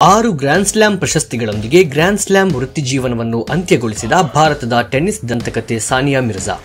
ಆರು grand slam ಪ್ರಶಸ್ತಿಗಳೊಂದಿಗೆ grand slam ವೃತ್ತಿಜೀವನವನ್ನು ಅಂತ್ಯಗೊಳಿಸಿದ ಭಾರತದ ಟೆನ್ನಿಸ್ ದಂತಕತೆ ಸಾನಿಯಾ ಮಿರ್ಜಾ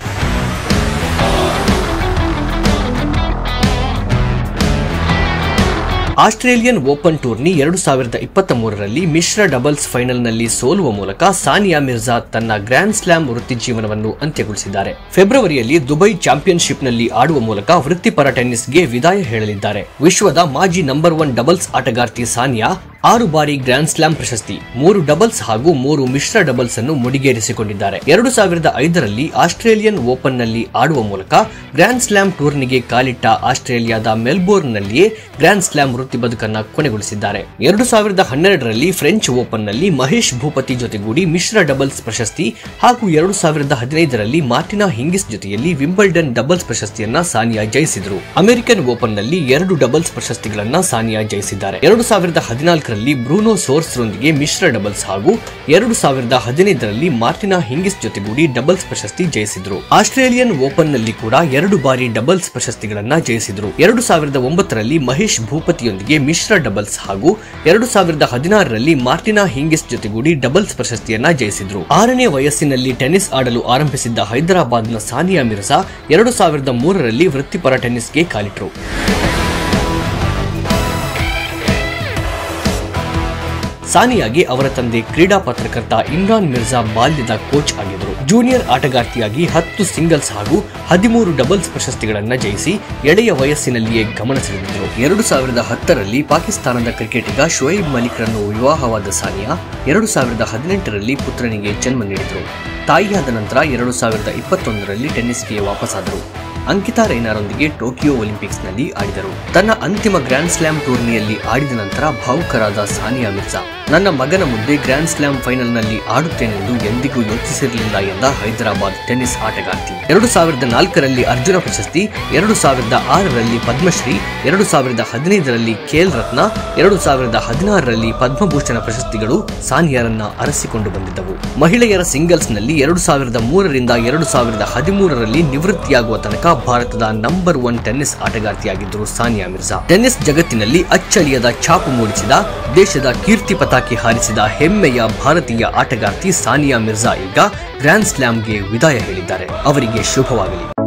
ಆಸ್ಟ್ರೇಲಿಯನ್ ಓಪನ್ ಟೂರ್ನಿ ಎರಡು ಸಾವಿರದ ಇಪ್ಪತ್ತ ಮೂರರಲ್ಲಿ ಮಿಶ್ರ ಡಬಲ್ಸ್ ಫೈನಲ್ನಲ್ಲಿ ಸೋಲುವ ಮೂಲಕ ಸಾನಿಯಾ ಮಿರ್ಜಾ ತನ್ನ ಗ್ರ್ಯಾಂಡ್ ಸ್ಲಾಮ್ ವೃತ್ತಿಜೀವನವನ್ನು ಅಂತ್ಯಗೊಳಿಸಿದ್ದಾರೆ ಫೆಬ್ರವರಿಯಲ್ಲಿ ದುಬೈ ಚಾಂಪಿಯನ್ಶಿಪ್ನಲ್ಲಿ ಆಡುವ ಮೂಲಕ ವೃತ್ತಿಪರ ಟೆನ್ನಿಸ್ಗೆ ವಿದಾಯ ಹೇಳಲಿದ್ದಾರೆ ವಿಶ್ವದ ಮಾಜಿ ನಂಬರ್ ಒನ್ ಡಬಲ್ಸ್ ಆಟಗಾರ್ತಿ ಸಾನಿಯಾ ಆರು ಬಾರಿ ಗ್ರ್ಯಾಂಡ್ ಸ್ಲಾಮ್ ಪ್ರಶಸ್ತಿ ಮೂರು ಡಬಲ್ಸ್ ಹಾಗೂ ಮೂರು ಮಿಶ್ರ ಡಬಲ್ಸ್ ಅನ್ನು ಮುಡಿಗೇರಿಸಿಕೊಂಡಿದ್ದಾರೆ ಎರಡು ಸಾವಿರದ ಐದರಲ್ಲಿ ಆಸ್ಟ್ರೇಲಿಯನ್ ಓಪನ್ ನಲ್ಲಿ ಆಡುವ ಮೂಲಕ ಗ್ರ್ಯಾಂಡ್ ಸ್ಲಾಮ್ ಟೂರ್ನಿಗೆ ಕಾಲಿಟ್ಟ ಆಸ್ಟ್ರೇಲಿಯಾದ ಮೆಲ್ಬೋರ್ನ್ ನಲ್ಲಿಯೇ ಗ್ರ್ಯಾಂಡ್ ಸ್ಲಾಮ್ ವೃತ್ತಿ ಬದುಕನ್ನ ಕೊನೆಗೊಳಿಸಿದ್ದಾರೆ ಎರಡು ಸಾವಿರದ ಹನ್ನೆರಡರಲ್ಲಿ ಫ್ರೆಂಚ್ ಓಪನ್ ನಲ್ಲಿ ಮಹೇಶ್ ಭೂಪತಿ ಜೊತೆಗೂಡಿ ಮಿಶ್ರ ಡಬಲ್ಸ್ ಪ್ರಶಸ್ತಿ ಹಾಗೂ ಎರಡು ಸಾವಿರದ ಹದಿನೈದರಲ್ಲಿ ಮಾರ್ಟಿನಾ ಹಿಂಗಿಸ್ ಜೊತೆಯಲ್ಲಿ ವಿಂಬಲ್ಡನ್ ಡಬಲ್ಸ್ ಪ್ರಶಸ್ತಿಯನ್ನ ಸಾನಿಯಾ ಜಯಿಸಿದರು ಅಮೆರಿಕನ್ ಓಪನ್ ನಲ್ಲಿ ಎರಡು ಡಬಲ್ಸ್ ಪ್ರಶಸ್ತಿಗಳನ್ನ ಸಾನಿಯಾ ಜಯಿಸಿದ್ದಾರೆ ಎರಡು ಸಾವಿರದ ಹದಿನಾಲ್ಕರಲ್ಲಿ ಬ್ರೂನೋ ಸೋರ್ಸ್ ರೊಂದಿಗೆ ಮಿಶ್ರ ಡಬಲ್ಸ್ ಹಾಗೂ ಎರಡು ಸಾವಿರದ ಹದಿನೈದರಲ್ಲಿ ಮಾರ್ಟಿನಾ ಹಿಂಗಿಸ್ ಜೊತೆಗೂಡಿ ಡಬಲ್ಸ್ ಪ್ರಶಸ್ತಿ ಜಯಿಸಿದ್ರು ಆಸ್ಟ್ರೇಲಿಯನ್ ಓಪನ್ ನಲ್ಲಿ ಕೂಡ ಎರಡು ಬಾರಿ ಡಬಲ್ಸ್ ಪ್ರಶಸ್ತಿಗಳನ್ನ ಜಯಿಸಿದ್ರು ಎರಡು ಸಾವಿರದ ಒಂಬತ್ತರಲ್ಲಿ ಮಹೇಶ್ ಭೂಪತಿಯೊಂದಿಗೆ ಮಿಶ್ರ ಡಬಲ್ಸ್ ಹಾಗೂ ಎರಡು ಸಾವಿರದ ಹದಿನಾರರಲ್ಲಿ ಮಾರ್ಟಿನಾ ಹಿಂಗಿಸ್ ಜೊತೆಗೂಡಿ ಡಬಲ್ಸ್ ಪ್ರಶಸ್ತಿಯನ್ನ ಜಯಿಸಿದ್ರು ಆರನೇ ವಯಸ್ಸಿನಲ್ಲಿ ಟೆನ್ನಿಸ್ ಆಡಲು ಆರಂಭಿಸಿದ್ದ ಹೈದರಾಬಾದ್ನ ಸಾನಿಯಾ ಮಿರ್ಜಾ ಎರಡು ಸಾವಿರದ ಮೂರರಲ್ಲಿ ವೃತ್ತಿಪರ ಟೆನ್ನಿಸ್ಗೆ ಕಾಲಿಟ್ರು ಸಾನಿಯಾಗೆ ಅವರ ತಂದೆ ಕ್ರೀಡಾ ಪತ್ರಕರ್ತ ಇಮ್ರಾನ್ ಮಿರ್ಜಾ ಬಾಲ್ಯದ ಕೋಚ್ ಆಗಿದ್ದರು ಜೂನಿಯರ್ ಆಟಗಾರ್ತಿಯಾಗಿ ಹತ್ತು ಸಿಂಗಲ್ಸ್ ಹಾಗೂ ಹದಿಮೂರು ಡಬಲ್ಸ್ ಪ್ರಶಸ್ತಿಗಳನ್ನ ಜಯಿಸಿ ಎಳೆಯ ವಯಸ್ಸಿನಲ್ಲಿಯೇ ಗಮನ ಸೆಳೆದಿದ್ದರು ಎರಡು ಸಾವಿರದ ಹತ್ತರಲ್ಲಿ ಪಾಕಿಸ್ತಾನದ ಕ್ರಿಕೆಟಿಗ ಶೋಯಿಬ್ ಮಲಿಕ್ರನ್ನು ವಿವಾಹವಾದ ಸಾನಿಯಾ ಎರಡು ಸಾವಿರದ ಹದಿನೆಂಟರಲ್ಲಿ ಪುತ್ರನಿಗೆ ಜನ್ಮ ನೀಡಿದರು ತಾಯಿಯಾದ ನಂತರ ಎರಡು ಸಾವಿರದ ಇಪ್ಪತ್ತೊಂದರಲ್ಲಿ ಟೆನ್ನಿಸ್ಗೆ ವಾಪಸ್ಸಾದರು ಅಂಕಿತಾ ರೈನಾರೊಂದಿಗೆ ಟೋಕಿಯೋ ಒಲಿಂಪಿಕ್ಸ್ನಲ್ಲಿ ಆಡಿದರು ತನ್ನ ಅಂತಿಮ ಗ್ರ್ಯಾಂಡ್ ಸ್ಲಾಮ್ ಟೂರ್ನಿಯಲ್ಲಿ ಆಡಿದ ನಂತರ ಭಾವುಕರಾದ ಸಾನಿಯಾ ಮಿರ್ಜಾ ನನ್ನ ಮಗನ ಮುಂದೆ ಗ್ರ್ಯಾಂಡ್ ಸ್ಲಾಮ್ ಫೈನಲ್ನಲ್ಲಿ ಆಡುತ್ತೇನೆಂದು ಎಂದಿಗೂ ಯೋಚಿಸಿರಲಿಲ್ಲ ಎಂದ ಹೈದರಾಬಾದ್ ಟೆನ್ನಿಸ್ ಆಟಗಾರ್ತಿ ಎರಡು ಸಾವಿರದ ನಾಲ್ಕರಲ್ಲಿ ಅರ್ಜುನ ಪ್ರಶಸ್ತಿ ಎರಡು ಸಾವಿರದ ಆರರಲ್ಲಿ ಪದ್ಮಶ್ರೀ ಎರಡು ಸಾವಿರದ ಹದಿನೈದರಲ್ಲಿ ಖೇಲ್ ರತ್ನ ಎರಡು ಸಾವಿರದ ಹದಿನಾರರಲ್ಲಿ ಪದ್ಮಭೂಷಣ ಪ್ರಶಸ್ತಿಗಳು ಸಾನಿಯಾರನ್ನ ಅರಸಿಕೊಂಡು ಬಂದಿದ್ದವು ಮಹಿಳೆಯರ ಸಿಂಗಲ್ಸ್ನಲ್ಲಿ ಎರಡು ಸಾವಿರದ ಮೂರರಿಂದ ಎರಡು ಸಾವಿರದ ಹದಿಮೂರರಲ್ಲಿ ನಿವೃತ್ತಿಯಾಗುವ ತನಕ ಭಾರತದ ನಂಬರ್ ಒನ್ ಟೆನ್ನಿಸ್ ಆಟಗಾರ್ತಿಯಾಗಿದ್ದರು ಸಾನಿಯಾ ಮಿರ್ಜಾ ಟೆನ್ನಿಸ್ ಜಗತ್ತಿನಲ್ಲಿ ಅಚ್ಚಳಿಯದ ಛಾಪು ಮೂಡಿಸಿದ ದೇಶದ ಕೀರ್ತಿ ಪತಾಕೆ ಹಾರಿಸಿದ ಹೆಮ್ಮೆಯ ಭಾರತೀಯ ಆಟಗಾರ್ತಿ ಸಾನಿಯಾ ಮಿರ್ಜಾ ಈಗ ಗ್ರ್ಯಾಂಡ್ ಸ್ಲಾಮ್ಗೆ ವಿದಾಯ ಹೇಳಿದ್ದಾರೆ ಅವರಿಗೆ ಶುಭವಾಗಲಿ